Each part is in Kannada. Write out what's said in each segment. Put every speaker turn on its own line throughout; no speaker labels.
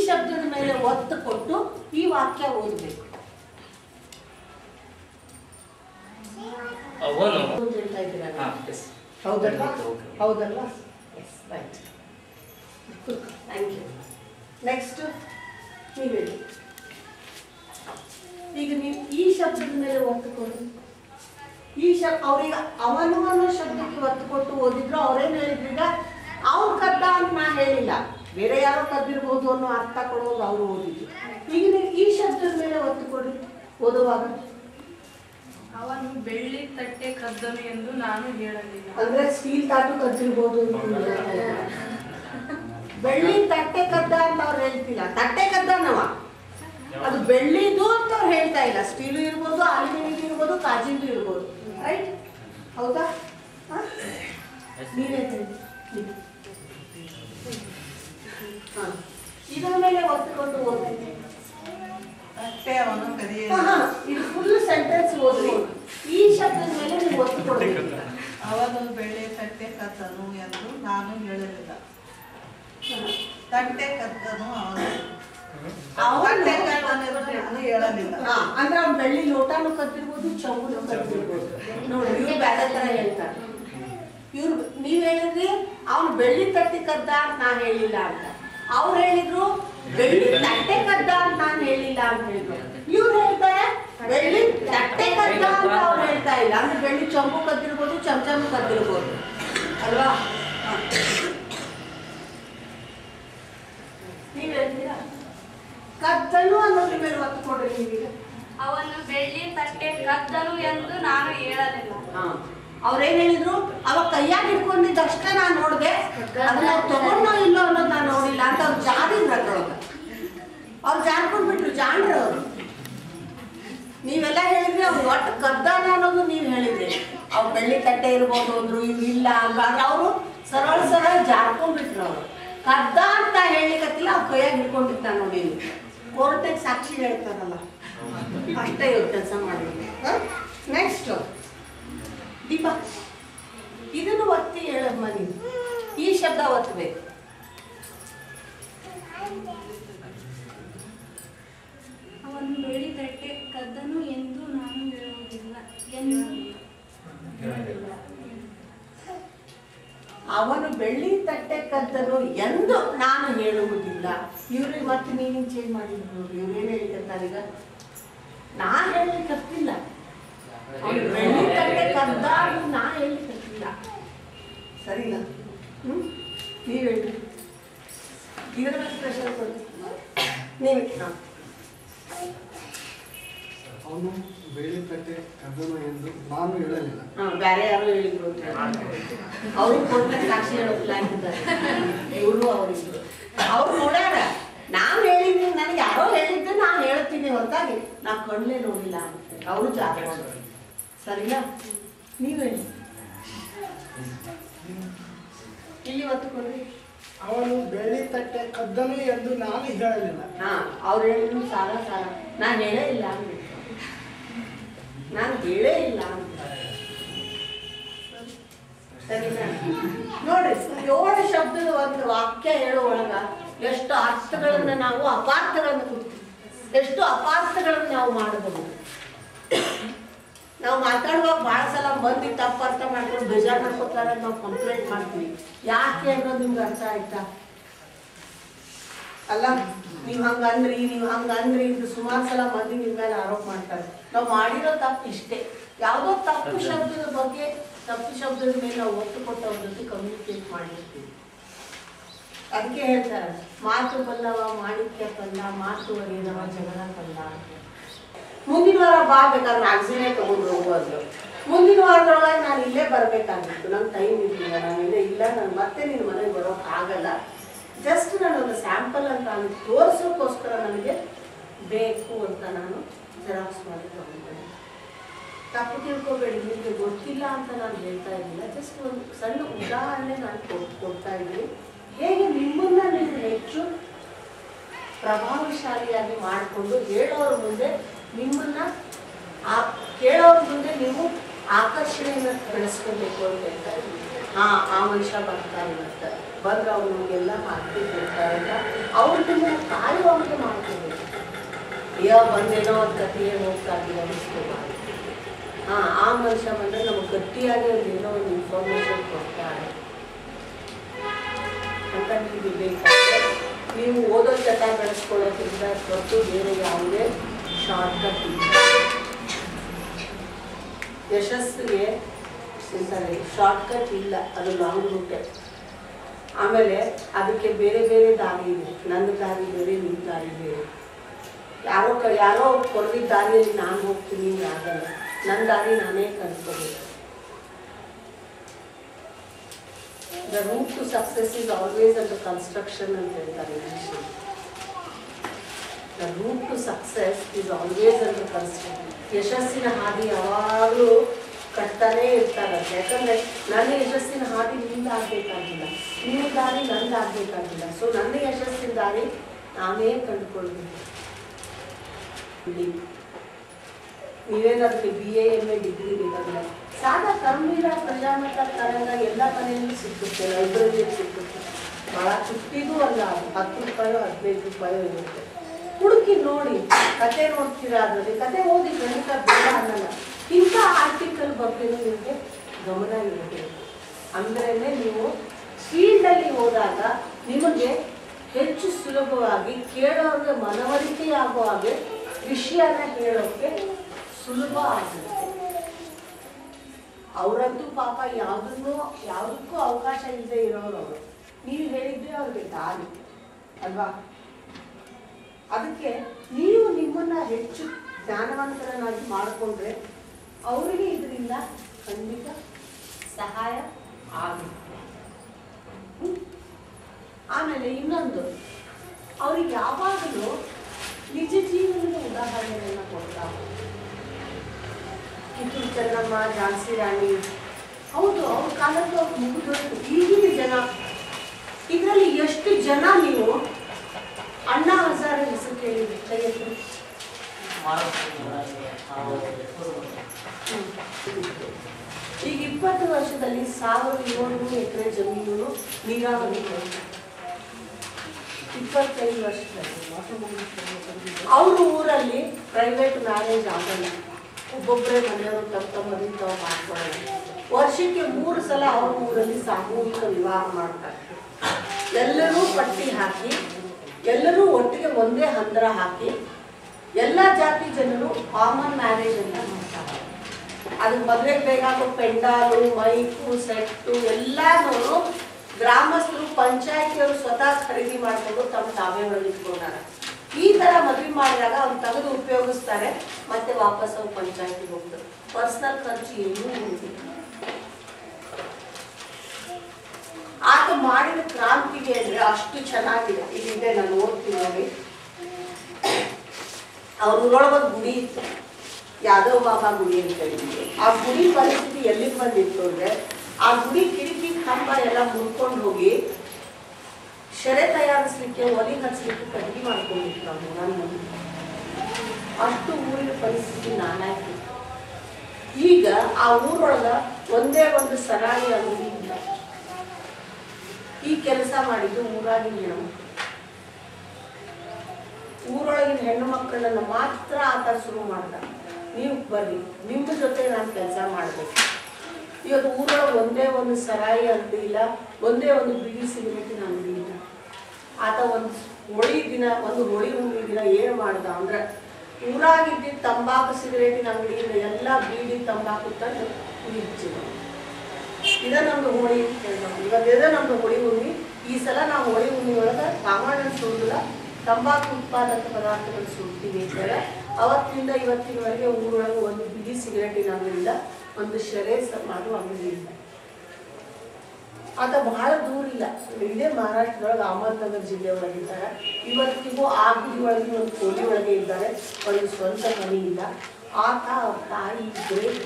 ಶಬ್ದದ ಮೇಲೆ ಒತ್ತು ಕೊಟ್ಟು ಈ ವಾಕ್ಯ ಓದಬೇಕು
ಅವನು
ಅಂತ ಹೇಳ್ತಾ ಇದ್ದೀರಾ
ಹಾ,
ನೀವು?
yes.
ಹೌದಲ್ವಾ
Okay, okay.
ಹೌದಲ್ವಾ yes right thank you next ನೀವು ಹೇಳಿ ಈಗ ನೀವು ಈ ಶಬ್ದದ ಮೇಲೆ ಒತ್ತು ಕೊಡಿ ಈ ಶಬ್ದ ಅವ್ರಿಗೆ ಅವನು ಅನ್ನೋ ಶಬ್ದಕ್ಕೆ ಒತ್ತು ಕೊಟ್ಟು ಓದಿದ್ರು ಅವ್ರೇನು ಹೇಳಿದ್ರು ಈಗ ಅವ್ನು ಕದ್ದ ಅಂತ ನಾ ಹೇಳಿಲ್ಲ ಬೇರೆ ಯಾರೋ ಕದ್ದಿರ್ಬೋದು ಅನ್ನೋ ಅರ್ಥ ಕೊಡೋದು ಅವರು ಓದಿದ್ರು ಈಗ ನೀವು ಈ ಶಬ್ದದ ಮೇಲೆ ಒತ್ತು ಕೊಡಿ ಓದುವಾಗ
ಅವನು ಬೆಳ್ಳಿ ತಟ್ಟೆ ಕದ್ದನು ಎಂದು ನಾನು ಹೇಳಲಿಲ್ಲ
ಅಂದ್ರೆ ಸ್ಟೀಲ್ ತಾಟು ಕದ್ದಿರ್ಬೋದು ಅಂತ ನೀವು ಹೇಳ್ತಾ ಇದ್ದೀರಾ. ಬೆಳ್ಳಿ ತಟ್ಟೆ ಕದ್ದ ಅಂತ ಅವ್ರು ಹೇಳ್ತಿಲ್ಲ ತಟ್ಟೆ ಕದ್ದನವ ಅದು ಬೆಳ್ಳಿದು ಅಂತ ಅವ್ರು ಹೇಳ್ತಾ ಇಲ್ಲ ಸ್ಟೀಲು ಇರ್ಬೋದು ಅಲ್ಯೂಮಿನಿಯಂ ಇರ್ಬೋದು ಕಾಜಿಂದು ಇರ್ಬೋದು ರೈಟ್ ಹೌದಾ ಹ? ನೀನೇ ಹೇಳಿ ನೀನು. ಹ. ಇದರ ಮೇಲೆ ಒತ್ತುಕೊಂಡು ಓದ್ತೀನಿ
ಅಷ್ಟೇ ಅವನು ಕದಿಯ
ಹ, ಹ. ಇದು ಫುಲ್ ಸೆಂಟೆನ್ಸ್ ಓದ್ರಿ ಈ ಶಬ್ದದ ಮೇಲೆ ನೀವು ಒತ್ತು ಕೊಡ್ಬೇಕು
ಅವನು ಬೆಳ್ಳಿ ತಟ್ಟೆ ಕದ್ದನು ಎಂದು ನಾನು ಹೇಳಲಿಲ್ಲ ತಟ್ಟೆ ಕದ್ದನು ಅವನು
ಅವನು
ತಟ್ಟೆ ಕದ್ದನು ಎಂದು ನಾನು ಹೇಳಲಿಲ್ಲ
ಹಾ, ಅಂದ್ರೆ ಅವ್ನು ಬೆಳ್ಳಿ ಲೋಟಾನು ಕದ್ದಿರ್ಬೋದು ಚೌಗುನು ಕದ್ದಿರ್ಬೋದು ನೋಡಿ ಇವ್ರು ಬೇರೆ ತರ ಹೇಳ್ತಾರೆ ಇವ್ರು ನೀವ್ ಹೇಳಿದ್ರಿ ಅವ್ನು ಬೆಳ್ಳಿ ತಟ್ಟೆ ಕದ್ದ ಅಂತ ನಾನು ಹೇಳಿಲ್ಲ ಅಂತ ಅವ್ರು ಹೇಳಿದ್ರು ಬೆಳ್ಳಿ ತಟ್ಟೆ ಕದ್ದ ಅಂತ ನಾನು ಹೇಳಿಲ್ಲ ಅಂತ ಹೇಳಿದ್ರು ಇವ್ರು ಹೇಳ್ತಾರೆ ಬೆಳ್ಳಿ ತಟ್ಟೆ ಕದ್ದ ಅಂತ ಅವ್ರು ಹೇಳ್ತಾ ಇಲ್ಲ ಅಂದ್ರೆ ಬೆಳ್ಳಿ ಚೊಂಬು ಕದ್ದಿರ್ಬೋದು ಚಮಚನು ಕದ್ದಿರ್ಬೋದು ಅಲ್ವಾ ಹಾ. ನೀವ್ ಹೇಳ್ತೀರಾ ಕದ್ದನು ಅನ್ನೋದ್ರ ಮೇಲೆ ಒತ್ತು ಕೊಡ್ರಿ ನೀವೀಗ
ಅವನು ಬೆಳ್ಳಿ ತಟ್ಟೆ ಕದ್ದನು ಎಂದು ನಾನು ಹೇಳಲಿಲ್ಲ
ಅವ್ರೇನ್ ಹೇಳಿದ್ರು ಅವ ಕೈಯಾಗ ಹಿಡ್ಕೊಂಡಿದ್ದ ಅಷ್ಟೇ ನಾನು ನೋಡ್ದೆ ಅದನ್ನ ಅವ್ರು ತಗೊಂಡೋ ಇಲ್ಲೋ ಅನ್ನೋದು ನಾನು ನೋಡಿಲ್ಲ ಅಂತ ಅವ್ರು ಜಾರಿದ್ರು ಅದ್ರೊಳಗ ಅವ್ರು ಜಾರ್ಕೊಂಡ್ಬಿಟ್ರು ಜಾಣ್ರು ಅವರು ನೀವೆಲ್ಲ ಹೇಳಿದ್ರಿ ಅವ್ರು ಒಟ್ಟು ಕದ್ದಾನ ಅನ್ನೋದು ನೀವು ಹೇಳಿದ್ರಿ ಅವ್ರು ಬೆಳ್ಳಿ ತಟ್ಟೆ ಇರ್ಬೋದು ಅಂದ್ರು ಇವ್ ಇಲ್ಲ ಅಂದ್ರು ಆದ್ರೆ ಅವರು ಸರಳ ಸರಳ ಜಾರ್ಕೊಂಡ್ಬಿಟ್ರು ಅವರು ಕದ್ದ ಅಂತ ಹೇಳಿಕತ್ತಿಲ್ಲ ಅವ್ರ ಕೈಯಾಗ ಹಿಡ್ಕೊಂಡಿರ್ತಾರ ನೋಡಿ ಕೋರ್ಟಿಗೆ ಸಾಕ್ಷಿ ಹೇಳ್ತಾರಲ್ಲ ಅಷ್ಟೇ ಇವ್ರು ಕೆಲಸ ಮಾಡಿದ್ರು ನೆಕ್ಸ್ಟ್ ದೀಪ ಇದನ್ನು ಒತ್ತಿ ಹೇಳಮ್ಮ ನೀನು ಈ ಶಬ್ದ ಒತ್ತಬೇಕು
ಅವನು ಬೆಳ್ಳಿ ತಟ್ಟೆ ಕದ್ದನು ಎಂದು ನಾನು ಹೇಳುವುದಿಲ್ಲ ಎಂದು
ಅವನು ಬೆಳ್ಳಿ ತಟ್ಟೆ ಕದ್ದನು ಎಂದು ನಾನು ಹೇಳುವುದಿಲ್ಲ ಇವ್ರಿಗೆ ಮತ್ತೆ ನೀನು ಚೇಂಜ್ ಮಾಡಿದ್ರು ಇವ್ರೇನು ಹೇಳಿಕತ್ತಾರೆ ಈಗ ನಾನು ಹೇಳಿಕತ್ತಿಲ್ಲ ಅವನು ಬೆಳ್ಳಿ ತಟ್ಟೆ ಕದ್ದ ಅಂತ ನಾ ಹೇಳಿಕತ್ತಿಲ್ಲ ಸರಿನಾ ಹ್ಮ್ ನೀವು ಹೇಳಿ ಇದ್ರ ಮೇಲೆ ಸ್ಪೆಷಲ್ ಕೊಡಿ ನೀವು ಹಾಂ
ಅವನು ಬೆಳ್ಳಿ ತಟ್ಟೆ ಕದ್ದನು ಎಂದು ನಾನು ಹೇಳಲಿಲ್ಲ
ಹಾಂ ಬೇರೆ ಯಾರೋ ಹೇಳಿದ್ರು ಅಂತ ಅವರು ಕೊಟ್ಟ ಸಾಕ್ಷಿ ಹೇಳೋದಿಲ್ಲ ಅಂತಿದ್ದಾರೆ ಇವರು ಅವರಿದ್ರು ಅವ್ರು ನೋಡ್ಯಾರ ನಾವು ಹೇಳಿದ್ವಿ ನನಗೆ ಯಾರೋ ಹೇಳಿದ್ದು ನಾನು ಹೇಳ್ತೀನಿ ಹೊರತಾಗಿ ನಾ ಕಣ್ಲೇ ನೋಡಿಲ್ಲ ಅಂತ ಅವರು ಜಾಗ ಸರಿನಾ ನೀವು ಹೇಳಿ ಇಲ್ಲಿ ಒತ್ತುಕೊಡ್ರಿ
ಅವನು ಬೆಳ್ಳಿ ತಟ್ಟೆ ಕದ್ದನು ಎಂದು ನಾನು ಹೇಳಲಿಲ್ಲ
ಹಾ ಅವ್ರು ಹೇಳಿದ್ರು ಸಾಲ ಸಾಲ ನಾನು ಹೇಳೇ ಇಲ್ಲ ಅಂದ್ಬಿಟ್ಟು ನಾನು ಹೇಳೇ ಇಲ್ಲ ಅಂತ ಸರಿನಾ ನೋಡ್ರಿ ಏಳು ಶಬ್ದದ ಒಂದು ವಾಕ್ಯ ಹೇಳೋ ಒಳಗ ಎಷ್ಟು ಅರ್ಥಗಳನ್ನ ನಾವು ಅಪಾರ್ಥಗಳನ್ನ ಕೊಡ್ತೀವಿ ಎಷ್ಟು ಅಪಾರ್ಥಗಳನ್ನ ನಾವು ಮಾಡಬಹುದು ನಾವು ಮಾತಾಡುವಾಗ ಭಾಳ ಸಲ ಮಂದಿ ತಪ್ಪು ಅರ್ಥ ಮಾಡ್ಕೊಂಡು ಬೇಜಾರು ಮಾಡ್ಕೊತಾರೆ ನಾವು ಕಂಪ್ಲೇಂಟ್ ಮಾಡ್ತೀವಿ ಯಾಕೆ ಅನ್ನೋದು ನಿಮ್ಗೆ ಅರ್ಥ ಆಯ್ತಾ ಅಲ್ಲ ನೀವು ಹಂಗ ಅಂದ್ರಿ ನೀವು ಹಂಗ ಅಂದ್ರಿ ಇದು ಸುಮಾರು ಸಲ ಮಂದಿ ನಿಮ್ಮ ಮೇಲೆ ಆರೋಪ ಮಾಡ್ತಾರೆ ನಾವು ಮಾಡಿರೋ ತಪ್ಪು ಇಷ್ಟೇ ಯಾವುದೋ ತಪ್ಪು ಶಬ್ದದ ಬಗ್ಗೆ ತಪ್ಪು ಶಬ್ದದ ಮೇಲೆ ನಾವು ಒತ್ತು ಕೊಟ್ಟು ಅವ್ರ ಜೊತೆ ಕಮ್ಯುನಿಕೇಟ್ ಮಾಡಿರ್ತೀವಿ ಅದಕ್ಕೆ ಹೇಳ್ತಾರೆ ಮಾತು ಬಲ್ಲವ ಮಾಣಿಕ್ಯ ಬಲ್ಲ ಮಾತು ಅರಿಯದವ ಜಗಳ ಬಲ್ಲ ಅಂತ ಮುಂದಿನ ವಾರ ಬಾ ಬೇಕಾದ್ರೆ ಮ್ಯಾಗ್ಝಿನೇ ತಗೊಂಡು ಹೋಗೋದು ಮುಂದಿನ ವಾರದೊಳಗೆ ನಾನು ಇಲ್ಲೇ ಬರಬೇಕಾಗಿತ್ತು ನಂಗೆ ಟೈಮ್ ಇರಲಿಲ್ಲ ನಾನು ಇಲ್ಲೇ ಇಲ್ಲ ನಾನು ಮತ್ತೆ ನಿನ್ನ ಮನೆಗೆ ಬರೋಕೆ ಆಗಲ್ಲ ಜಸ್ಟ್ ನಾನೊಂದು ಸ್ಯಾಂಪಲ್ ಅಂತ ಅಲ್ಲಿ ತೋರಿಸೋಕ್ಕೋಸ್ಕರ ನನಗೆ ಬೇಕು ಅಂತ ನಾನು ಜೆರಾಕ್ಸ್ ಮಾಡಿ ತಗೊಂಡೆ ತಪ್ಪು ತಿಳ್ಕೊಬೇಡಿ ನಿಮಗೆ ಗೊತ್ತಿಲ್ಲ ಅಂತ ನಾನು ಹೇಳ್ತಾ ಇದ್ದಿಲ್ಲ ಜಸ್ಟ್ ಒಂದು ಸಣ್ಣ ಉದಾಹರಣೆ ನಾನು ಕೊಡ್- ಕೊಡ್ತಾ ಇದ್ದೀನಿ ಹೇಗೆ ನಿಮ್ಮನ್ನ ನೀವು ಹೆಚ್ಚು ಪ್ರಭಾವಶಾಲಿಯಾಗಿ ಮಾಡಿಕೊಂಡು ಹೇಳೋರ ಮುಂದೆ ನಿಮ್ಮನ್ನ ಆ ಕೇಳೋರ ಮುಂದೆ ನೀವು ಆಕರ್ಷಣೆಯನ್ನು ಬೆಳೆಸ್ಕೊಬೇಕು ಅಂತ ಹೇಳ್ತಾ ಇದ್ದೀನಿ ಹಾ ಆ ಮನುಷ್ಯ ಬರ್ತಾನೆ ಅಂತ ಬಂದ್ರೆ ಅವ್ರು ನಿಮಗೆಲ್ಲ ಮಾಹಿತಿ ಕೊಡ್ತಾರೆ ಅಂತ ಅವ್ರು ನಿಮ್ಮನ್ನು ಕಾಯುವಂಗೆ ಮಾಡ್ಕೋಬೇಕು ಅಯ್ಯೋ ಬಂದೇನೋ ಅಂತ ಕಥೆಯೇ ಹೋಗ್ತಾ ಇದೀವಿ ಅನಿಸ್ಕೋಬಾರ್ದು ಹಾಂ ಆ ಮನುಷ್ಯ ಬಂದರೆ ನಮಗೆ ಗಟ್ಟಿಯಾಗಿ ಒಂದು ಏನೋ ಒಂದು ಇನ್ಫಾರ್ಮೇಶನ್ ಕೊಡ್ತಾರೆ ಅಂತ ನಿಮಗೆ ಬೇಕಾದ್ರೆ ನೀವು ಓದೋ ಚಟ ಬೆಳೆಸ್ಕೊಳ್ಳೋದ್ರಿಂದ ಹೊರತು ಬೇರೆ ಯಾವುದೇ ಶಾರ್ಟ್ಕಟ್ ಇಲ್ಲ ಯಶಸ್ಸಿಗೆ ಅಂತಾರೆ ಶಾರ್ಟ್ಕಟ್ ಇಲ್ಲ ಅದು ಲಾಂಗ್ ರೂಟೆ ಆಮೇಲೆ ಅದಕ್ಕೆ ಬೇರೆ ಬೇರೆ ದಾರಿ ಇದೆ ನನ್ನ ದಾರಿ ಬೇರೆ ನಿಮ್ಮ ದಾರಿ ಬೇರೆ ಯಾರೋ ಕ ಯಾರೋ ಕೊರದಿದ್ದ ದಾರಿಯಲ್ಲಿ ನಾನು ಹೋಗ್ತೀನಿ ಅಂದ್ರೆ ಆಗಲ್ಲ ನನ್ನ ದಾರಿ ನಾನೇ ಕಂಡ್ಕೋಬೇಕು the route to success is always under construction ಅಂತ ಹೇಳ್ತಾರೆ ಇಂಗ್ಲೀಷಲ್ಲಿ the route to success is always under construction ಯಶಸ್ಸಿನ ಹಾದಿ ಯಾವಾಗಲೂ ಕಟ್ತಾನೇ ಇರ್ತಾರಂತೆ ಯಾಕಂದ್ರೆ ನನ್ನ ಯಶಸ್ಸಿನ ಹಾದಿ ನಿಮ್ದು ಆಗ್ಬೇಕಾಗಿಲ್ಲ ನಿಮ್ಮ ದಾರಿ ನಂದು ಆಗ್ಬೇಕಾಗಿಲ್ಲ ಸೊ ನನ್ನ ಯಶಸ್ಸಿನ ದಾರಿ ನಾನೇ ಕಂಡುಕೊಳ್ಬೇಕು ಇಲ್ಲಿ ನೀವೇನಾದ್ರೂ B A M A degree ಬೇಕಾಗಿಲ್ಲ ಸಾದಾ ಕರ್ಮೀರ ಪ್ರಜಾಮತ ತರಂಗ ಎಲ್ಲ ಮನೆಯಲ್ಲೂ ಸಿಕ್ಕುತ್ತೆ ಲೈಬ್ರರಿಯಲ್ಲಿ ಸಿಕ್ಕುತ್ತೆ ಭಾಳ ತುಟ್ಟಿಗೂ ಅಲ್ಲ ಅದು ಹತ್ತು ರೂಪಾಯೋ ಹದಿನೈದು ರೂಪಾಯೋ ಇರುತ್ತೆ ಹುಡುಕಿ ನೋಡಿ ಕತೆ ನೋಡ್ತೀರಾ ಅದರಲ್ಲಿ ಕತೆ ಓದಿ ಗಣಿತ ಬೇಡ ಅನ್ನಲ್ಲ ಇಂಥ ಆರ್ಟಿಕಲ್ ಬಗ್ಗೆನೂ ನಿಮಗೆ ಗಮನ ಇರಬೇಕು ಅಂದ್ರೇ ನೀವು ಫೀಲ್ಡಲ್ಲಿ ಹೋದಾಗ ನಿಮಗೆ ಹೆಚ್ಚು ಸುಲಭವಾಗಿ ಕೇಳೋರಿಗೆ ಮನವರಿಕೆಯಾಗುವ ಹಾಗೆ ವಿಷಯನ ಹೇಳೋಕ್ಕೆ ಸುಲಭ ಆಗುತ್ತೆ ಅವರಂತೂ ಪಾಪ ಯಾವುದನ್ನೂ ಯಾವುದಕ್ಕೂ ಅವಕಾಶ ಇಲ್ಲದೆ ಇರೋರು ಅವರು ನೀವು ಹೇಳಿದ್ರೆ ಅವ್ರಿಗೆ ದಾರಿ ಅಲ್ವಾ ಅದಕ್ಕೆ ನೀವು ನಿಮ್ಮನ್ನ ಹೆಚ್ಚು ಜ್ಞಾನವಂತರನ್ನಾಗಿ ಮಾಡಿಕೊಂಡ್ರೆ ಅವರಿಗೆ ಇದರಿಂದ ಖಂಡಿತ ಸಹಾಯ ಆಗುತ್ತೆ ಹ್ಮ್? ಆಮೇಲೆ ಇನ್ನೊಂದು ಅವ್ರಿಗೆ ಯಾವಾಗಲೂ ನಿಜ ಜೀವನದ ಉದಾಹರಣೆಗಳನ್ನ ಕೊಡ್ತಾ ಹೋಗ್ತಾರೆ. ಕಿತ್ತೂರು ಚೆನ್ನಮ್ಮ ಝಾನ್ಸಿ ರಾಣಿ ಹೌದು ಅವ್ರ ಕಾಲದ್ದು ಅವ್ರು ಮುಗಿದೋಯ್ತು ಈಗಿನ ಜನ ಇದರಲ್ಲಿ ಎಷ್ಟು ಜನ ನೀವು ಅಣ್ಣಾ ಹಜಾರೆ ಹೆಸರು ಕೇಳಿದ್ರಿ ಕೈ ಎತ್ತಿ. ಈಗ ಇಪ್ಪತ್ತು ವರ್ಷದಲ್ಲಿ ಸಾವಿರದ ಏಳ್ನೂರು ಎಕರೆ ಜಮೀನು ನೀರಾವರಿ ಹೋಯ್ತು. ಇಪ್ಪತ್ತೈದು ವರ್ಷದಲ್ಲಿ ಅವ್ರ ಊರಲ್ಲಿ ಪ್ರೈವೇಟ್ ಮ್ಯಾರೇಜ್ ಆಗಲ್ಲ ಒಬ್ಬೊಬ್ಬರೇ ಮನೆಯವರು ತಮ್ಮ ತಮ್ಮದಿ ತಾವು ಮಾಡ್ಕೊಳ್ಳಲ್ಲ ವರ್ಷಕ್ಕೆ ಮೂರು ಸಲ ಅವ್ರ ಊರಲ್ಲಿ ಸಾಮೂಹಿಕ ವಿವಾಹ ಮಾಡ್ತಾರೆ ಎಲ್ಲರೂ ಪಟ್ಟಿ ಹಾಕಿ ಎಲ್ಲರೂ ಒಟ್ಟಿಗೆ ಒಂದೇ ಹಂದರ ಹಾಕಿ ಎಲ್ಲ ಜಾತಿ ಜನರು ಕಾಮನ್ ಮ್ಯಾರೇಜ್ ಅಂತ ಮಾಡ್ತಾರೆ ಅದಕ್ಕೆ ಮದುವೆಗೆ ಬೇಕಾಗೋ ಪೆಂಡಾಲು ಮೈಕು ಸೆಟ್ಟು ಎಲ್ಲಾನು ಗ್ರಾಮಸ್ಥರು ಪಂಚಾಯತಿಯವರು ಸ್ವತಃ ಖರೀದಿ ಮಾಡಿಕೊಂಡು ತಮ್ಮ ತಾವೇ ಒಳಗಿಟ್ಕೊಂಡಾರ ಈ ತರ ಮದುವೆ ಮಾಡಿದಾಗ ಅವ್ರು ತೆಗೆದು ಉಪಯೋಗಿಸ್ತಾರೆ ಮತ್ತೆ ವಾಪಸ್ ಅವ್ರು ಪಂಚಾಯತಿಗೆ ಹೋಗ್ತಾರೆ ಪರ್ಸನಲ್ ಖರ್ಚು ಏನೂ ಉಳಿದಿಲ್ಲ ಆತ ಮಾಡಿದ ಕ್ರಾಂತಿಗೆ ಅಂದ್ರೆ ಅಷ್ಟು ಚೆನ್ನಾಗಿದೆ ಇಲ್ಲಿದೆ ನಾನು ಓದ್ತೀನಿ ನೋಡಿ ಅವ್ರ ಊರೊಳಗೊಂದು ಗುಡಿ ಇತ್ತು ಯಾದವ್ ಬಾಬಾ ಗುಡಿ ಅಂತ ಹೇಳಿ ಆ ಗುಡಿ ಪರಿಸ್ಥಿತಿ ಎಲ್ಲಿಗೆ ಬಂದಿತ್ತು ಅಂದ್ರೆ ಆ ಗುಡಿ ಕಿಟಕಿ ಕಂಬ ಎಲ್ಲ ಮುರ್ಕೊಂಡು ಹೋಗಿ ಶೆರೆ ತಯಾರಿಸ್ಲಿಕ್ಕೆ ಒಲಿ ಹಚ್ಚಲಿಕ್ಕೆ ಕಡ್ಡಿ ಮಾಡ್ಕೊಂಡಿತ್ತು ನಾವು ನಾನು ಅಷ್ಟು ಊರಿನ ಪರಿಸ್ಥಿತಿ ನಾನಾಯ್ತು ಈಗ ಆ ಊರೊಳಗ ಒಂದೇ ಒಂದು ಸರಾಯಿ ಅಂಗಡಿ ಇಲ್ಲ ಈ ಕೆಲಸ ಮಾಡಿದ್ದು ಊರಾಗಿನ ಹೆಣ್ಣು ಊರೊಳಗಿನ ಹೆಣ್ಣು ಮಕ್ಕಳನ್ನ ಮಾತ್ರ ಆತ ಶುರು ಮಾಡ್ದ ನೀವು ಬರ್ರಿ ನಿಮ್ಮ ಜೊತೆ ನಾನು ಕೆಲಸ ಮಾಡಬೇಕು ಇವತ್ತು ಊರೊಳಗೆ ಒಂದೇ ಒಂದು ಸರಾಯಿ ಅಂಗಡಿ ಇಲ್ಲ ಒಂದೇ ಒಂದು ಬಿಡಿ ಸಿಗರೇಟಿನ ಅಂಗಡಿ ಇಲ್ಲ ಆತ ಒಂದು ಹೋಳಿ ದಿನ ಒಂದು ಹೋಳಿ ಹುಣ್ಣಿಮೆ ದಿನ ಏನು ಮಾಡ್ದ ಅಂದ್ರೆ ಊರಾಗಿದ್ದ ತಂಬಾಕು ಸಿಗರೇಟಿನ ಅಂಗಡಿಯಿಂದ ಎಲ್ಲ ಬೀಡಿ ತಂಬಾಕು ತಂದು ಕುಡಿಚಿದ ಇದ ನಮ್ದು ಹೋಳಿ ಅಂತ ಹೇಳ್ಬೇಕು ಇವತ್ತು ಇದ ನಮ್ದು ಹೋಳಿ ಹುಣ್ಣಿ ಈ ಸಲ ನಾವು ಹೋಳಿ ಹುಣ್ಣಿ ಒಳಗೆ ಕಾಮಣ್ಣ ಸುಡುದಿಲ್ಲ ತಂಬಾಕು ಉತ್ಪಾದಕ ಪದಾರ್ಥಗಳು ಸುಡ್ತೀವಿ ಅಂತೇಳಿ ಅವತ್ತಿನಿಂದ ಇವತ್ತಿನವರೆಗೆ ಊರೊಳಗೆ ಒಂದು ಬಿಡಿ ಸಿಗರೇಟಿನ ಅಂಗಡಿಯಿಂದ ಒಂದು ಶೆರೆ ಸ- ಮಾಡುವ ಅಂಗಡಿ ಇಲ್ಲ ಆತ ಬಹಳ ದೂರ ಇಲ್ಲ ಇದೇ ಮಹಾರಾಷ್ಟ್ರದೊಳಗೆ ಅಹಮದ್ನಗರ್ ಜಿಲ್ಲೆ ಒಳಗಿದ್ದಾರೆ ಇವತ್ತಿಗೂ ಆ ಗುಡಿ ಒಳಗೆ ಒಂದು ಕೋಡಿ ಒಳಗೆ ಇದ್ದಾರೆ ಅವರಿಗೆ ಸ್ವಂತ ಮನೆ ಇಲ್ಲ ಆತ ಅವ್ರ ತಾಯಿ ಗ್ರೇಟ್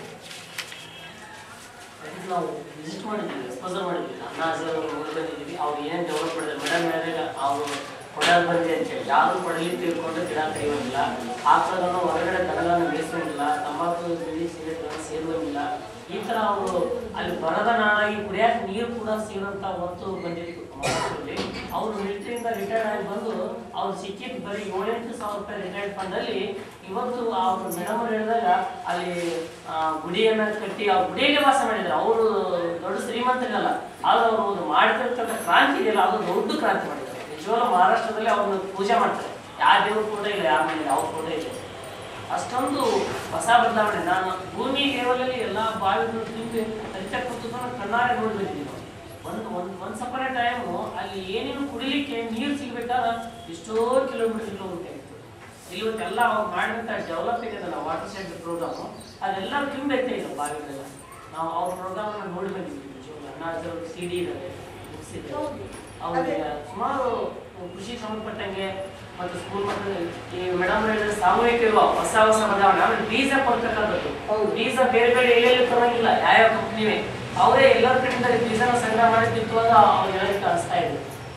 ನಾವು ವಿಸಿಟ್ ಮಾಡಿದ್ವಿ ಸ್ಪಾನ್ಸರ್ ಮಾಡಿದ್ವಿ ಅನ್ನ ಹಸಿರು ನೋಡಿ ಬಂದಿದ್ವಿ ಅವ್ರು ಏನೇನು ಡೆವಲಪ್ ಮಾಡಿದ್ರು ಮೇಡಮ್ ಹೇಳಿದ್ರೆ ಅವರು ಕೊಡಲ್ ಬಂದಿ ಅಂತೇಳಿ ಯಾರು ಕೊಡಲಿ ತಿಳ್ಕೊಂಡು ಗಿಡ ಕೈಯೋದಿಲ್ಲ ಆ ಥರದನ್ನು ಹೊರಗಡೆ ತಡಗಳನ್ನು ಬೇಯಿಸೋದಿಲ್ಲ ತಂಬಾಕು ಬಿಳಿ ಸಿಗರೇಟ್ಗಳನ್ನು ಸೇರುವಂಗಿಲ್ಲ ಈ ಥರ ಅವರು ಅಲ್ಲಿ ಬರದ ನಾಡಾಗಿ ಕುಡಿಯಾಕ ನೀರು ಕೂಡ ಸಿಗದಂತ ಹೊತ್ತು ಬಂದಿತ್ತು ಮಹಾರಾಷ್ಟ್ರದಲ್ಲಿ ಅವರು ಮಿಲಿಟರಿಯಿಂದ ರಿಟೈರ್ಡ್ ಆಗಿ ಬಂದು ಅವ್ರು ಸಿಕ್ಕಿದ್ದು ಬರೀ ಏಳೆಂಟು ಸಾವಿರ ರೂಪಾಯಿ ರಿಟೈರ್ಡ್ ಫಂಡ್ ಅಲ್ಲಿ ಇವತ್ತು ಅವ್ರು ಮೇಡಮ್ ಅವ್ರು ಹೇಳಿದಾಗ ಅಲ್ಲಿ ಆ, ಗುಡಿಯನ್ನ ಕಟ್ಟಿ ಆ ಗುಡಿಯಲ್ಲಿ ವಾಸ ಮಾಡಿದ್ದಾರೆ ಅವರು ದೊಡ್ಡ ಶ್ರೀಮಂತರಿಲ್ಲ ಆದ್ರೆ ಅವರು ಒಂದು ಮಾಡ್ತಿರ್ತಕ್ಕ ಕ್ರಾಂತಿ ಇದೆಯಲ್ಲ ಅದು ದೊಡ್ಡ ಕ್ರಾಂತಿ ಮಾಡಿದ್ದಾರೆ ನಿಜವಾಗ್ಲೂ ಮಹಾರಾಷ್ಟ್ರದಲ್ಲಿ ಅವ್ರನ್ನ ಪೂಜೆ ಮಾಡ್ತಾರೆ ಯಾವ ದೇವ್ರ ಕೂಡ ಇಲ್ಲ ಯಾರ ಮನೇಲಿ ಅವ್ರ ಕೂಡ ಇಲ್ಲ ಅಷ್ಟೊಂದು ಹೊಸ ಬದಲಾವಣೆ ನಾನು ಭೂಮಿ ಲೆವೆಲಲ್ಲಿ ಎಲ್ಲ ಬಾವಿಗಳು ತುಂಬಿ ಹರಿತಕ್ಕಂಥದ್ದನ್ನು ಕಣ್ಣಾರೆ ನೋಡಿ ಬಂದಿದ್ದೀವಿ ನಾವು ಒಂದು ಒಂದು ಒಂದು ಸಪರ ಟೈಮು ಅಲ್ಲಿ ಏನೇನು ಕುಡಿಲಿಕ್ಕೆ ನೀರು ಸಿಗ್ಬೇಕಾದ್ರೆ ಎಷ್ಟೋ ಕಿಲೋಮೀಟರ್ ಹೋಗ್ಬೇಕಾಗಿತ್ತು ಇವತ್ತೆಲ್ಲ ಅವ್ರು ಮಾಡಿದಂಥ ಡೆವಲಪ್ ಇದೆಯಲ್ಲ ವಾಟರ್ ಸೆಂಟರ್ ಪ್ರೋಗ್ರಾಮು ಅದೆಲ್ಲ ತುಂಬೈತೆ ಇದೆ ಬಾವಿಗಳೆಲ್ಲ ನಾವು ಅವ್ರ ಪ್ರೋಗ್ರಾಮನ್ನ ನೋಡಿ ಬಂದಿದ್ದೀವಿ ನಿಜವಾಗ್ಲೂ ಅಣ್ಣಾಜ್ ಸಿ ಡಿ ಇದ್ದಾರೆ books ಇದೆ
ಹೌದು.
ಅವ್ರಿಗೆ ಸುಮಾರು ಕೃಷಿ ಸಂಬಂಧಪಟ್ಟಂಗೆ ಮತ್ತು ಸ್ಕೂಲ್ ಮಕ್ಕಳು ಈ ಮೇಡಮ್ ಹೇಳಿದ್ರೆ ಸಾಮೂಹಿಕ ಇರುವ ಹೊಸ ಹೊಸ ಬದಲಾವಣೆ ಆಮೇಲೆ ಬೀಜ ಕೊಡ್ತಕ್ಕಂಥದ್ದು
ಹೌದು.
ಬೀಜ ಬೇರೆ ಬೇರೆ ಎಲ್ಲೆಲ್ಲಿ ತರಂಗಿಲ್ಲ ಯಾವ್ಯಾವ ಕಂಪ್ನಿವೆ ಅವರೇ ಎಲ್ಲರ ಕಡೆಯಿಂದ ಬೀಜನ ಸಂಗ್ರಹ ಮಾಡಿ ತಿಂತುವಾಗ ಅವ್ರಿಗೆ ಹೇಳಕ್ಕೆ ಅನಿಸ್ತಾ ಇದೆ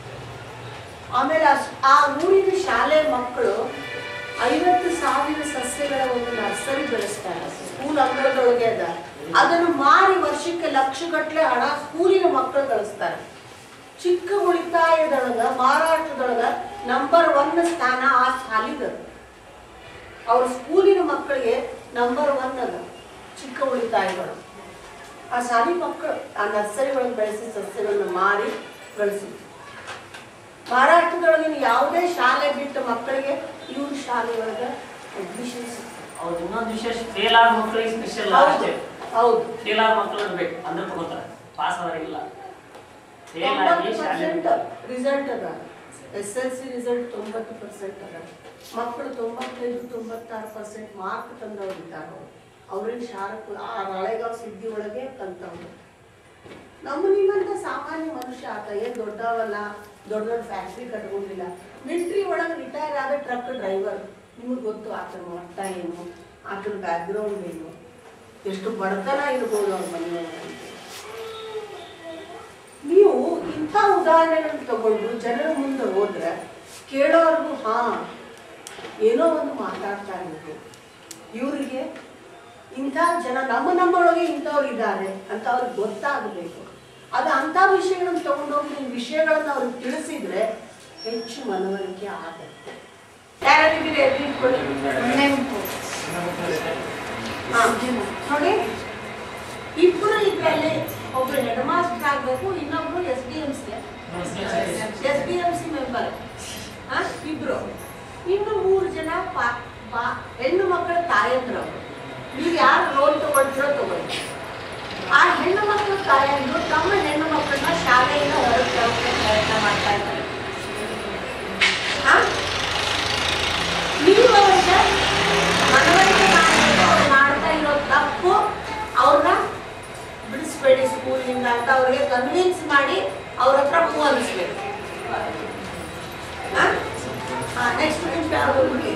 ಆಮೇಲೆ ಅಸ್- ಆ ಊರಿನ ಶಾಲೆ ಮಕ್ಕಳು ಐವತ್ತು ಸಾವಿರ ಸಸ್ಯಗಳ ಒಂದು ನರ್ಸರಿ ಬೆಳೆಸ್ತಾರೆ ಸ್ಕೂಲ್ ಅಂಗಳದೊಳಗೆ ಅದ ಅದನ್ನು ಮಾರಿ ವರ್ಷಕ್ಕೆ ಲಕ್ಷಗಟ್ಟಲೆ ಹಣ ಸ್ಕೂಲಿನ ಮಕ್ಕಳು ಗಳಿಸ್ತಾರೆ ಚಿಕ್ಕ ಉಳಿತಾಯದೊಳಗ ಮಾರಾಟದೊಳಗ ನಂಬರ್ ಒನ್ ಸ್ಥಾನ ಆ ಶಾಲಿದ ಅವ್ರ ಸ್ಕೂಲಿನ ಮಕ್ಕಳಿಗೆ ನಂಬರ್ ಒನ್ ಅದ ಚಿಕ್ಕ ಉಳಿತಾಯಗಳು ಆ ಶಾಲಿ ಮಕ್ಕಳು ಆ ನರ್ಸರಿ ಒಳಗೆ ಬೆಳೆಸಿ ಸಸ್ಯಗಳನ್ನ ಮಾರಿ ಗಳಿಸಿದ್ರು ಮಹಾರಾಷ್ಟ್ರದೊಳಗಿನ ಯಾವುದೇ ಶಾಲೆ ಬಿಟ್ಟ ಮಕ್ಕಳಿಗೆ ಇವ್ರ ಶಾಲೆ ಒಳಗೆ ಅಡ್ಮಿಷನ್
ಅವ್ರು ಇನ್ನೊಂದು ವಿಶೇಷ ಫೇಲ್ ಆದ ಮಕ್ಕಳಿಗೆ ಸ್ಪೆಷಲ್
ಹೌದು
ಅಷ್ಟೇ
ಹೌದು
ಫೇಲ್ ಆದ ಮಕ್ಕಳು ಇರ್ಬೇಕು ಅಂದ್ರೆ ತಗೋತಾರೆ ಪಾಸ್ ಅವರಿಲ್ಲ ಫೇಲ್ ಆಗಿ ಶಾಲೆ
ಪರ್ಸೆಂಟ್ ರಿಸಲ್ಟ್ ಅದ ಎಸ್ ಎಲ್ ಸಿ ರಿಸಲ್ಟ್ ತೊಂಬತ್ತು ಪರ್ಸೆಂಟ್ ಅದ ಮಕ್ಕಳು ತೊಂಬತ್ತೈದು ತೊಂಬತ್ತಾರು ಪರ್ಸೆಂಟ್ ಮಾರ್ಕ್ ತಂದವ್ರು ಇದ್ದಾರೆ ಅವ್ರು ಅವ್ರೇನು ಶಾರಕ್ ಆ ರಾಳೆಗಾಂವ್ ಸಿದ್ಧಿ ಒಳಗೆ ಕಲ್ತವ್ರು ನಮ್ಮ ನಿಮ್ಮಂತ ಸಾಮಾನ್ಯ ಮನುಷ್ಯ ಆತ ಏನ್ ದೊಡ್ಡವಲ್ಲ ದೊಡ್ಡ ದೊಡ್ಡ ಫ್ಯಾಕ್ಟ್ರಿ ಕಟ್ಕೊಂಡಿಲ್ಲ ಮಿಲಿಟ್ರಿ ಒಳಗೆ ರಿಟೈರ್ ಆದ ಟ್ರಕ್ ಡ್ರೈವರ್ ನಿಮಗೆ ಗೊತ್ತು ಆತನ ಮಟ್ಟ ಏನು ಆತನ ಬ್ಯಾಕ್ಗ್ರೌಂಡ್ ಏನು ಎಷ್ಟು ಬಡತನ ಇರ್ಬೋದು ಅವ್ರ ಮನೆಯೊಳಗೆ ಅಂತ. ನೀವು ಇಂಥ ಉದಾಹರಣೆಗಳನ್ನು ತಗೊಂಡು ಜನರ ಮುಂದೆ ಹೋದ್ರೆ ಕೇಳೋರ್ಗು ಹಾ ಏನೋ ಒಂದು ಮಾತಾಡ್ತಾ ಇರ್ಬೇಕು ಇವರಿಗೆ ಇಂಥ ಜನ ನಮ್ಮ ನಮ್ಮೊಳಗೆ ಇಂಥವ್ರು ಇದ್ದಾರೆ ಅಂತ ಅವ್ರಿಗೆ ಗೊತ್ತಾಗಬೇಕು ಅದು ಅಂಥ ವಿಷಯಗಳನ್ನು ತಗೊಂಡೋಗಿ ನೀವು ವಿಷಯಗಳನ್ನು ಅವ್ರಿಗೆ ತಿಳಿಸಿದ್ರೆ ಹೆಚ್ಚು ಮನವರಿಕೆ ಆಗುತ್ತೆ ಯಾರಿದ್ದೀರಿ ಎದ್ದು ನಿಂತ್ಕೊಳ್ಳಿ. ಹಾ, ನೋಡಿ ಇಬ್ಬರು ಇದರಲ್ಲಿ ಒಬ್ರು ಹೆಡ್ ಮಾಸ್ಟರ್ ಆಗಬೇಕು ಇನ್ನೊಬ್ರು S D M C S D M C member ಇಬ್ರು ಇನ್ನು ಮೂರು ಜನ ಪಾ ಪಾ ಹೆಣ್ಣು ಮಕ್ಕಳ ತಾಯಂದ್ರು ಅವ್ರು. ನೀವು ಯಾರು ರೋಲ್ ತಗೊಳ್ತಿರೋ ತಗೊಳ್ಳಿ ಆ ಹೆಣ್ಣು ಮಕ್ಕಳ ತಾಯಂದ್ರು ತಮ್ಮ ಹೆಣ್ಣು ಮಕ್ಕಳನ್ನ ಶಾಲೆಯಿಂದ ಹೊರಗೆ ತರೋಕೆ ಪ್ರಯತ್ನ ಮಾಡ್ತಾ ಇದ್ದಾರೆ ಆ? ನೀವು ಅವ್ರಿಗೆ ಮನವರಿಕೆ ಮಾಡಬೇಕು ಅವ್ರು ಮಾಡ್ತಾ ಇರೋ ತಪ್ಪು ಅವ್ರನ್ನ ಬಿಡಿಸ್ಬೇಡಿ ಸ್ಕೂಲಿಂದ ಅಂತ ಅವ್ರಿಗೆ ಕನ್ವಿನ್ಸ್ ಮಾಡಿ ಅವ್ರ ಹತ್ರ ಹೂ ಅನಿಸ್ಬೇಕು ನೆಕ್ಸ್ಟ್ ನಿಮಿಷ ಯಾವುದು ಬಿಡಿ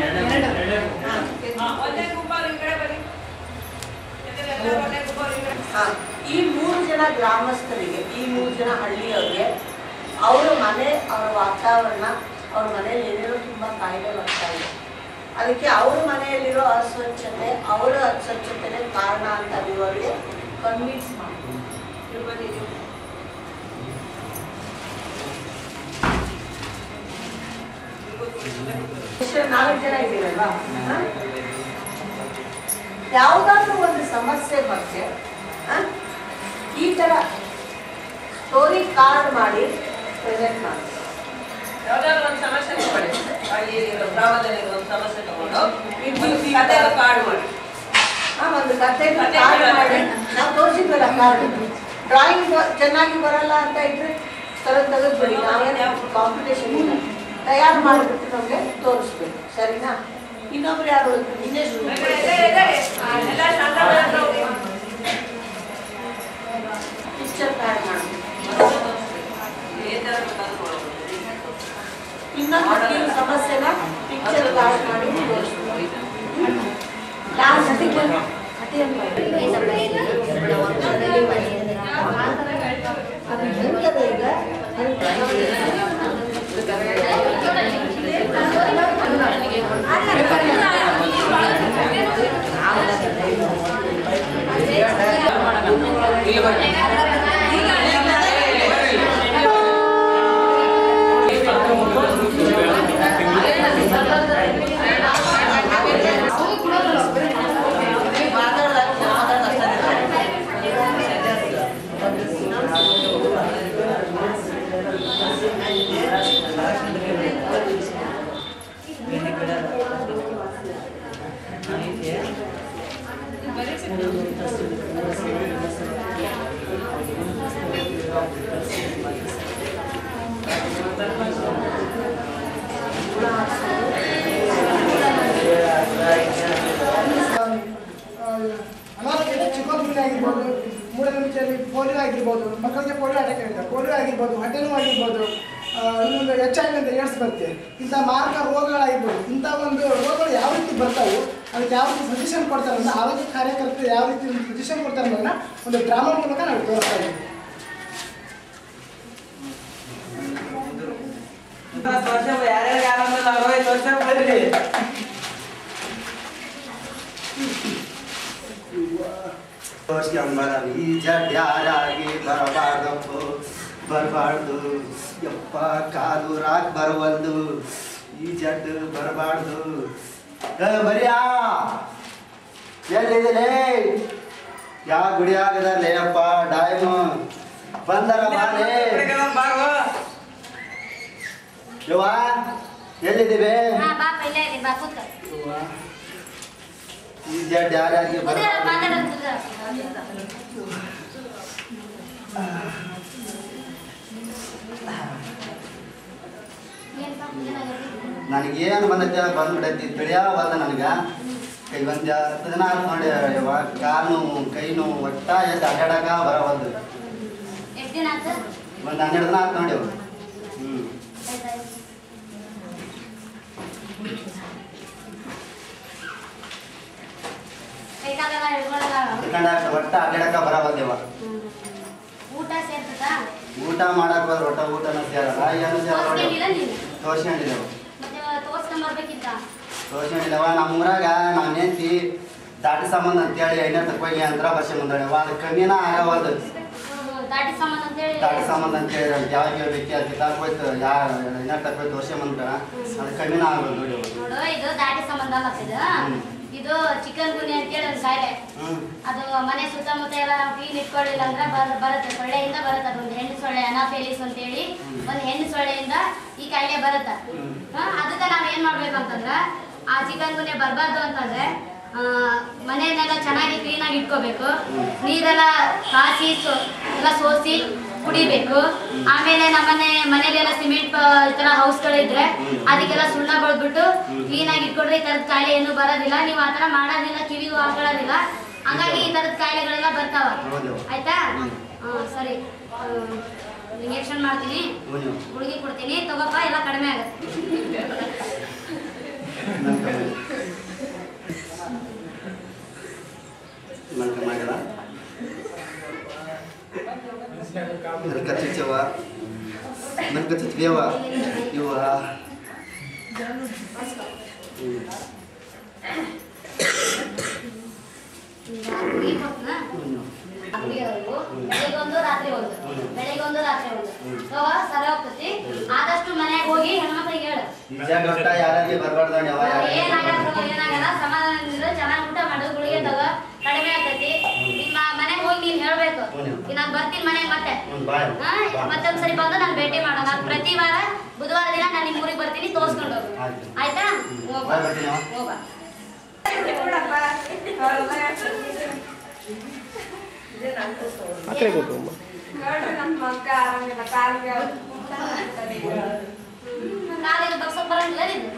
ಹಾ, ಈ ಮೂರು ಜನ ಗ್ರಾಮಸ್ಥರಿಗೆ ಈ ಮೂರು ಜನ ಹಳ್ಳಿಯವರಿಗೆ ಅವರ ಮನೆ ಅವರ ವಾತಾವರಣ ಅವ್ರ ಮನೆಯಲ್ಲಿ ಏನೇನೋ ತುಂಬಾ ಕಾಯಿಲೆ ಬರ್ತಾ ಇದೆ ಅದಕ್ಕೆ ಅವ್ರ ಮನೆಯಲ್ಲಿರೋ ಅಸ್ವಚ್ಛತೆ ಅವರ ಅಸ್ವಚ್ಛತೆನೇ ಕಾರಣ ಅಂತ ನೀವು ಅವರಿಗೆ ಕನ್ವಿನ್ಸ್ ಮಾಡಿ ನೀವು ಬನ್ನಿ ನೀವು. ಎಷ್ಟು ನಾಲ್ಕು ಜನ ಇದ್ದೀರಲ್ವಾ ಹಾ? ಯಾವುದಾದ್ರೂ ಒಂದು ಸಮಸ್ಯೆ ಬಗ್ಗೆ ಆ, ಈ ಥರ ಸ್ಟೋರಿ ಕಾರ್ಡ್ ಮಾಡಿ ಪ್ರೆಸೆಂಟ್ ಮಾಡಿ
ಯಾವ್ದಾದ್ರು ಒಂದು ಸಮಸ್ಯೆ ತಗೊಳ್ಳಿ ಅಲ್ಲಿ ಗ್ರಾಮದಲ್ಲಿ ಒಂದು ಸಮಸ್ಯೆ ತಗೊಂಡು ಒಂದು ಕತೆ ಕಾರ್ಡ್ ಮಾಡಿ
ಆ, ಒಂದು ಕತೆ
ಕತೆ
ಕಾರ್ಡ್
ಮಾಡಿ.
ಮಾಡಿ ನಾವು ತೋರಿಸಿದ್ವಲ್ಲ ಕಾರ್ಡ್ ಡ್ರಾಯಿಂಗ್ ಚೆನ್ನಾಗಿ ಬರಲ್ಲ ಅಂತ ಇದ್ರೆ ತೆಗೆದು ತೆಗೆದ್ಬಿಡಿ ನಾವೇನು ಕಾಂಪಿಟೇಷನ್ ಇಲ್ಲ ತಯಾರು ಮಾಡಿಬಿಟ್ಟು ನಮಗೆ ತೋರಿಸ್ಬೇಕು ಸರಿನಾ ಇನ್ನೊಬ್ರು ಯಾರು ಇನ್ನೆಷ್ಟು
ಎಲ್ಲ ಶಾಂತ
ಪಿಕ್ಚರ್ ಕಾರ್ಡ್ ಮಾಡಿ
ಏನ್ ತರ ಬೇಕಾದ್ರೂ ಮಾಡ್ಬೋದು.
ಇನ್ನೊಂದು ನೀವು ಸಮಸ್ಯೆನ ಪಿಕ್ಚರ್ ಕಾರ್ಡ್ ಮಾಡಿ ತೋರಿಸ್ಬೇಕು ಲಾಸ್ಟ್ ಅದು ಹೆಂಗದ ಈಗ
ಆ, ಇನ್ನೊಂದು ಎಚ್ ಐ ವಿ ಅಂತ ಏಡ್ಸ್ ಬರುತ್ತೆ ಇಂಥ ಮಾರಕ ರೋಗಗಳಾಗಿರ್ಬೋದು ಇಂಥ ಒಂದು ರೋಗಗಳು ಯಾವ ರೀತಿ ಬರ್ತಾವೆ ಅದಕ್ಕೆ ಯಾವ ರೀತಿ ಸಜೆಷನ್ ಕೊಡ್ತಾರೆ ಅಂದ್ರೆ ಆರೋಗ್ಯ ಕಾರ್ಯಕರ್ತರು ಯಾವ ರೀತಿ ಸಜೆಷನ್ ಕೊಡ್ತಾರೆ ಅನ್ನೋದನ್ನ ಒಂದು ಡ್ರಾಮಾ ಮೂಲಕ ನಾವು ತೋರಿಸ್ತಾ ಇದ್ದೀವಿ
ಯಾರ್ಯಾರು ಯಾರಂದ್ರೆ ಅರವತ್ತು ವರ್ಷ ಬರ್ರಿ
ತೋರ್ಸ್ಕೊಂಬರ ಬೀಜ ಯಾರಾಗಿ ಬರಬಾರ್ದಪ್ಪು ಬರಬಾರ್ದು ಯಪ್ಪ ಕಾದು ರಾಕ್ ಬರವಲ್ದು ಈ ಜಡ್ ಬರಬಾರ್ದು ಏ ಬರಿಯಾ ಎಲ್ಲಿದಿಲೇ ಯಾ ಗುಡಿ ಆಗದಲ್ಲೇ ಅಪ್ಪ ಡಾಯ್ಮು ಬಂದರ ಬಾಲೆ ಯವ್ವ ಎಲ್ಲಿದ್ದೀವಿ
ಹಾ ಬಾ ಇಲ್ಲೇ ಇದೆ ಬಾ ಕೂತ್ಕೊ
ಯವ್ವ, ಈ ಜಡ್ ಯಾರಾಗಿ
ಕುದುರೆ
ಬರಬಾರ್ದು
ಮಾತಾಡೋದು ಕುದುರೆ ಏನ್ಪಾ ಏನಾಗೈತಿ
ನನಗೇನು ಬಂದೈತೆ ಬಂದ್ಬಿಡೈತಿ ತಿಳಿಯ ಬಂದ ನನಗೆ ಕೈ ಒಂದು ಹತ್ತು ದಿನ ಆಯ್ತು ನೋಡಿ ಯವ್ವ, ಕಾಲು ನೋವು ಕೈ ನೋವು ಒಟ್ಟ ಎದ್ದು ಅಡ್ಡಾಡಕ ಬರವಲ್ದು
ಎಷ್ಟು ದಿನ ಆಯ್ತು
ಒಂದು ಹನ್ನೆರಡು ದಿನ ಆಯ್ತು ನೋಡಿ ಅವು ಹ್ಞೂ
ಕೈ ಕಾಲೆಲ್ಲ ಹಿಡ್ಕೊಳಲ್ಲ
ಇಟ್ಕೊಂಡಾಗ ಒಟ್ಟ ಅಡ್ಡಾಡಕ ಬರವಲ್ದೇವ
ಊಟ ಸೇರ್ತದಾ
ಊಟ ಮಾಡಕ್ ಹೋದ್ರೆ ಒಟ್ಟ ಊಟನ ಸೇರಲ್ಲ ಏನು ಸೇರಲ್ಲ
ತೋರ್ಸ್ಕೊಂಡಿಲ್ಲ ನೀನು
ತೋರ್ಸ್ಕೊಂಡಿದ್ದೇವೆ
ಮತ್ತೆ ತೋರ್ಸ್ಕೊಂಡ್ ಬರ್ಬೇಕಿತ್ತ
ತೋರ್ಸ್ಕೊಂಡಿದ್ದೇವ ನಮ್ಮ ಊರಾಗ ನಾನು ಹೆಂಡ್ತಿ ದಾಟಿ ಸಂಬಂಧ ಅಂತೇಳಿ ಐನೇ ತಕ್ಕೋಗಿ ಅಂತ ಬಸ್ಸಿ ಮುಂದಾಳೆವ ಅದು ಕಮ್ಮಿನ ಆಗವಲ್ದು
ದಾಟಿ ಸಂಬಂಧ ಅಂತೇಳಿ
ದಾಟಿ ಸಂಬಂಧ ಅಂತೇಳಿ ಅದು ಯಾವ ವ್ಯಕ್ತಿ ಅದು ಕಿತ್ತಾಕ್ ಹೋಯ್ತು ಯಾ ಐನೇ ತಕ್ಕೋಗಿ ತೋರ್ಸ್ಕೊಂಬಂದ್ರ ಅದು ಕಮ್ಮಿನ ಆಗೋದು ನೋಡಿ ಅವು.
ನೋಡು ಇದು ದಾಟಿ ಸಂಬಂಧ ಅಲ್ಲ ಇದು
ಹ್ಮ್.
ಇದು ಚಿಕನ್ ಗುನಿ ಅಂತೇಳಿ ಒಂದು ಕಾಯಿಲೆ
ಹ್ಞೂ
ಅದು ಮನೆ ಸುತ್ತಮುತ್ತ ಎಲ್ಲ ನಾವು ಕ್ಲೀನ್ ಇಟ್ಕೊಳ್ಳಿಲ್ಲ ಅಂದ್ರೆ ಬರ್ ಬರುತ್ತೆ ಸೊಳ್ಳೆಯಿಂದ ಬರುತ್ತೆ ಅದು ಒಂದು ಹೆಣ್ಣು ಸೊಳ್ಳೆ ಅನಾಫೇಲಿಸ್ ಅಂತೇಳಿ ಒಂದು ಹೆಣ್ಣು ಸೊಳ್ಳೆಯಿಂದ ಈ ಕಾಯಿಲೆ ಬರುತ್ತೆ ಹಾ, ಅದಕ್ಕೆ ನಾವು ಏನು ಮಾಡ್ಬೇಕು ಅಂತಂದ್ರೆ ಆ ಚಿಕನ್ ಗುನ್ಯ ಬರಬಾರ್ದು ಅಂತಂದ್ರೆ ಆ, ಮನೆಯನ್ನೆಲ್ಲ ಚೆನ್ನಾಗಿ ಕ್ಲೀನಾಗಿ ಇಟ್ಕೋಬೇಕು ನೀರೆಲ್ಲ ಕಾಸಿ ಸೋ ಎಲ್ಲ ಸೋಸಿ ಕುಡಿಬೇಕು ಆಮೇಲೆ ನಮ್ಮನೆ ಮನೇಲೆಲ್ಲ ಸಿಮೆಂಟ್ ಈ ಥರ ಹೌಸ್ಗಳಿದ್ರೆ ಅದಕ್ಕೆಲ್ಲ ಸುಣ್ಣ ಬಳ್ದ್ಬಿಟ್ಟು ಕ್ಲೀನಾಗಿ ಇಟ್ಕೊಂಡ್ರೆ ಈ ಥರದ ಕಾಯಿಲೆ ಏನು ಬರೋದಿಲ್ಲ ನೀವು ಆ ಥರ ಮಾಡೋದಿಲ್ಲ ಕಿವಿಗೂ ಹಾಕೊಳ್ಳೋದಿಲ್ಲ ಹಂಗಾಗಿ ಈ ಥರದ ಕಾಯಿಲೆಗಳೆಲ್ಲ ಬರ್ತಾವ
ಹೌದು.
ಆಯ್ತಾ ಹ್ಮ್, ಸರಿ ಇಂಜೆಕ್ಷನ್ ಮಾಡ್ತೀನಿ
ಹ್ಞೂ
ಗುಳಿಗೆ ಕೊಡ್ತೀನಿ ತಗೋಪ್ಪ ಎಲ್ಲ ಕಡಿಮೆ ಆಗುತ್ತೆ
ನನ್ನ ಕಮ್ಮಿ ನನ್ನ ಕಮ್ಮಿ ಆಗಿಲ್ಲ ನನ್ನ ಕಚ್ಚಿಚ್ಚವ ನನ್ನ ಕಚ್ಚಿಚ್ಬೇವ ಇವ
ಗುಳಿಗೆ ಕೊಟ್ನಾ? ಆ ಗುಳಿಗೆ ಅವು ಬೆಳಿಗ್ಗೆ ಒಂದು ರಾತ್ರಿ ಒಂದು ಬೆಳಿಗ್ಗೆ ಒಂದು ರಾತ್ರಿ ಒಂದು ತಗೋ ಸರಿ ಹೋಗ್ತೈತಿ ಆದಷ್ಟು ಮನೆಗೆ ಹೋಗಿ ಹೆಣ್ಮಕ್ಳಿಗೆ ಹೇಳು
ನಿಜ ಗೊತ್ತ ಯಾರಿಗೆ ಬರಬಾರ್ದು ಯಾವ
ಏನಾಗಲ್ಲ ತಗೋ, ಏನಾಗಲ್ಲ ಸಮಾಧಾನದಿಂದ ಚೆನ್ನಾಗಿ ಊಟ ಮಾಡು ಗುಳಿಗೆ ತಗೋ ಕಡಿಮೆ ಆಗ್ತೈತಿ ನಿಮ್ಮ ಮನೆಗೆ ಹೋಗಿ ನೀನ್ ಹೇಳ್ಬೇಕು ಈಗ ನಾನು ಬರ್ತೀನಿ ಮನೆಗೆ ಮತ್ತೆ
ಹ್ಞೂ ಬಾಯ್
ಹಾ? ಮತ್ತೊಂದ್ಸರಿ ಬಂದು ನಾನು ಭೇಟಿ ಮಾಡೋಣ ನಾನು ಪ್ರತಿ ವಾರ ಬುಧವಾರ ದಿನ ನಾನು ನಿಮ್ಮ ಊರಿಗೆ ಬರ್ತೀನಿ ತೋರಿಸ್ಕೊಂಡು ಹೋಗು
ಆಯ್ತು.
ಆಯ್ತಾ
ಬಾಯ್ ಬರ್ತೀನಿ ಅವ.
ಹೋಗ
ನೋಡ್ರಿ ನಮ್ಮ ಮಕ್ಕ ಆರಾಮಿಲ್ಲ ಕಾಲಿಗೆ
ಕಾಲಿಗೆ ಬಗ್ಸಕ್ ಬರಂಗಿಲ್ಲ ನೀನು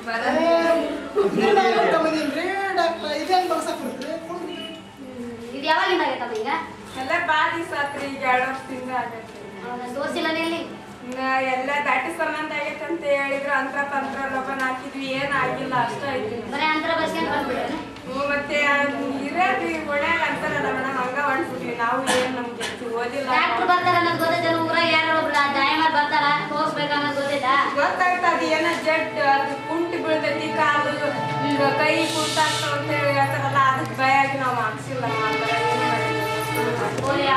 ಡಾಕ್ಟ್ರ ಇದೇನು ಬರ್ಸಕ್ ಬರ್ತದೆ
ಇದು ಯಾವಾಗಿಂದ ಆಗೈತಮ್ಮ ಈಗ
ಎಲ್ಲ ಬಾಳ ದಿವಸ ಆತ್ರಿ ಈಗ ಎರಡು ವರ್ಷದಿಂದ ಆಗತ್ತೆ
ತೋರಿಸಿಲ್ಲ ನೀಲ್ಲಿ
ಇನ್ನ ಎಲ್ಲ ದಾಟಿ ಸಂಬಂಧ ಆಗೈತೆ ಅಂತ ಹೇಳಿದ್ರು ಅಂತ್ರ ತಂತ್ರ ಲೋಬನ್ ಹಾಕಿದ್ವಿ ಏನ್ ಆಗಿಲ್ಲ ಅಷ್ಟ ಐತಿ
ಬರೀ ಅಂತರ ಬರ್ಸ್ಕೊಂಡು ಬಂದ್ಬಿಡ್ರಿ
ಹ್ಮ್, ಮತ್ತೆ ಇರೋದ್ರಿ ಒಳ್ಳೆಯ ಅಂತಾರಲ್ಲ ಮೇಡಮ್ ಹಂಗ ಹೊಂಟ್ಬಿಟ್ವಿ ನಾವು ಏನ್ ನಮ್ಗೆ ಹೆಚ್ಚು ಓದಿಲ್ಲ
ಡಾಕ್ಟ್ರು ಬರ್ತಾರ ಅನ್ನೋದು ಗೊತ್ತೈತೆ ಊರಾಗ ಯಾರು ಒಬ್ರು ದಾಯಮಾರ್ ಬರ್ತಾರ ತೋರ್ಸ್ಬೇಕು ಅನ್ನೋದು ಗೊತ್ತೈತಾ
ಗೊತ್ತಾಗ್ತದ ಏನ ಜಡ್ ಅದು ಕುಂಟಿ ಬೀಳ್ತೈತಿ ಕಾಲು ಈಗ ಕೈ ಕುಂಟಾಗ್ತಾವ ಅಂತ ಹೇಳಿ ಹೇಳ್ತಾರಲ್ಲ ಅದಕ್ಕೆ ಭಯ ಆಗಿ ನಾವು ಹಾಕ್ಸಿಲ್ಲ ಆ ಥರ ಏನು ಮಾಡಿಲ್ಲ.
ಪೋಲಿಯೋ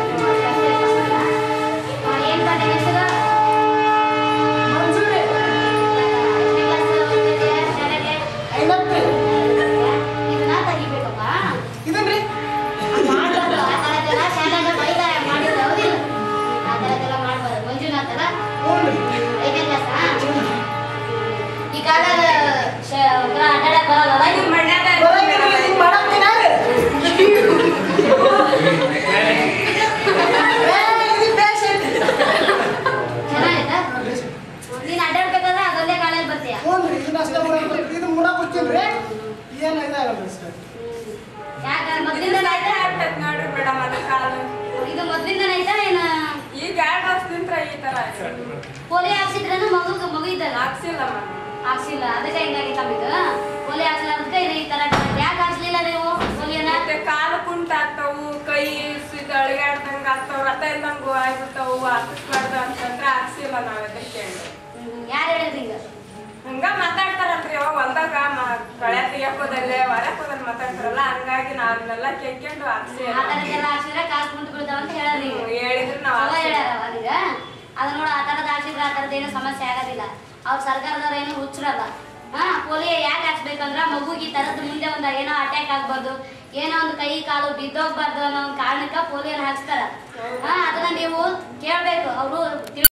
ಏನ್ ತಂದೆ ಹೆಸರು
ಮನ್ಸೂರಿ ಐನತ್ರಿ
ಇದನ್ನ ತೆಗಿಬೇಕಪ್ಪ
ಇದನ್ರಿ
ಮಾಡ್ಬಾರ್ದು ಆ ಥರದ್ದೆಲ್ಲ ಶಾಲೆಗೆ ಬೈತಾರೆ ಮಾಡಿದ್ರೆ ಹೌದಿಲ್ಲ ಆ ಥರದ್ದೆಲ್ಲ ಮಾಡ್ಬಾರ್ದು ಮಂಜುನಾಥ್ ಅಲ್ಲ
ಹ್ಞೂ
ಐದನೇ ಕ್ಲಾಸ್ ಈ ಕಾಲದ ಒಂಥರ ಅಡ್ಡಾಡಕ್ ಬರಲ್ಲ
ಇದು ಮಣ್ಯಾಗ
ಬರಂಗಿಲ್ಲ ಹಿಂಗ್ ಮಾಡಾಕ್ತೀನಿ ಯಾರು? ಏ, ಇದು patient.
ಚೆನ್ನಾಗೈತಾ ನೀನ್ ಅಡ್ಡಾಡ್ಬೇಕಾದ್ರೆ ಅದೊಂದೇ ಕಾಲಲ್ಲಿ ಬರ್ತೀಯ
ಹ್ಞೂ ಇದನ್ನ ಅಷ್ಟೇ ಮಾಡಕ್ ಬರ್ತದೆ. ಇದು ಮುಡಕ್ ಹೋಗ್ತೀನಿ ಏನು ಇದಾಗಲ್ಲ ಸರ್
ಯಾಕೆ
ಇದರಿಂದ
ಮೊದ್ಲಿಂದ
ಅಡ್ಡ ಆಗ್ತೈತ್ ನೋಡ್ರಿ ಮೇಡಮ್ ಅದು ಕಾಲು
ಇದು ಮೊದ್ಲಿಂದನೇ ಐತಾ ಏನ
ಈಗ ಎರಡು ವರ್ಷದಿಂದ ಈ ತರ ಆಗಿದೆ
ಪೋಲಿಯೋ ಪೋಲಿಯೋ ಹಾಕ್ಸಿದ್ರೇನು ಮಗು ಮಗು ಇದ್ದಾಗ
ಹಾಕ್ಸಿಲ್ಲ ಮ್ಯಾಮ್
ಹಾಕ್ಸಿಲ್ಲ ಅದಕ್ಕೆ ಹಿಂಗಾಗಿತ್ತ ನಮಗೆ ಪೋಲಿಯೋ ಹಾಕ್ಸಿಲ್ಲ ಅದಕ್ಕೆ ಈ ತರ ಯಾಕೆ ಹಾಕ್ಸ್ಲಿಲ್ಲ ನೀವು ಪೋಲಿಯೋನ
ಮತ್ತೆ ಕಾಲು ಕುಂಟ ಆಗ್ತಾವು ಕೈ ಸಿದ್ದ ಅಳಿಗಾಡ್ದಂಗ ಆಗ್ತಾವ ರಥ ಇಲ್ದಂಗ ಆಗ್ಬಿಡ್ತಾವು ಹಾಕಿಸ್ಬಾರ್ದು ಅಂತಂದ್ರೆ ಹಾಕ್ಸಿಲ್ಲ ನಾವ್ ಅದಕ್ಕೆ
ಯಾರು ಹೇಳಿದ್ರಿ ಈಗ
ಹಂಗ ಮಾತಾಡ್ತಾರಲ್ರಿ ಅವ ಹೊಲ್ದಾಗ ಕಳೆ ತೆಗಿಯಕೋದಲ್ಲೇ ಹೊರಕೋದಲ್ಲಿ ಮಾತಾಡ್ತಾರಲ್ಲ ಹಂಗಾಗಿ ನಾವೆಲ್ಲ ಕೆಕ್ಕೊಂಡು ಹಾಕ್ಸಿ
ಆ ಥರದ್ದೆಲ್ಲ ಹಾಕ್ಸಿದ್ರೆ ಕಾಸು ಕುಂಟು ಬೀಳ್ತಾವ ಅಂತ ಹೇಳೋದು ಈಗ
ಹೇಳಿದ್ರೆ ನಾವ್
ಚಲೋ
ಹಾಕ್ಸಿಲ್ಲ.
ಹೇಳ್ಯಾರ ಅವಾಗ ಅದು ನೋಡು ಆ ಥರದ್ದು ಹಾಕ್ಸಿದ್ರೆ ಆ ಥರದ್ದು ಏನು ಸಮಸ್ಯೆ ಆಗೋದಿಲ್ಲ ಅವ್ರ ಸರ್ಕಾರದವ್ರು ಏನು ಹುಚ್ಚರಲ್ಲ ಹಾ ಪೋಲಿಯೋ ಯಾಕೆ ಹಾಕ್ಸ್ಬೇಕಂದ್ರ ಮಗುಗೆ ಈ ಥರದ್ದು ಮುಂದೆ ಒಂದು ಏನೋ ಅಟ್ಯಾಕ್ ಆಗ್ಬಾರ್ದು ಏನೋ ಒಂದು ಕೈ ಕಾಲು ಬಿದ್ದೋಗ್ಬಾರ್ದು ಅನ್ನೋ ಒಂದು ಕಾರಣಕ್ಕೆ ಪೋಲಿಯೋನ ಹಾಕ್ಸ್ತಾರ ಹಾ ಅದನ್ನ ನೀವು ಕೇಳಬೇಕು ಅವರು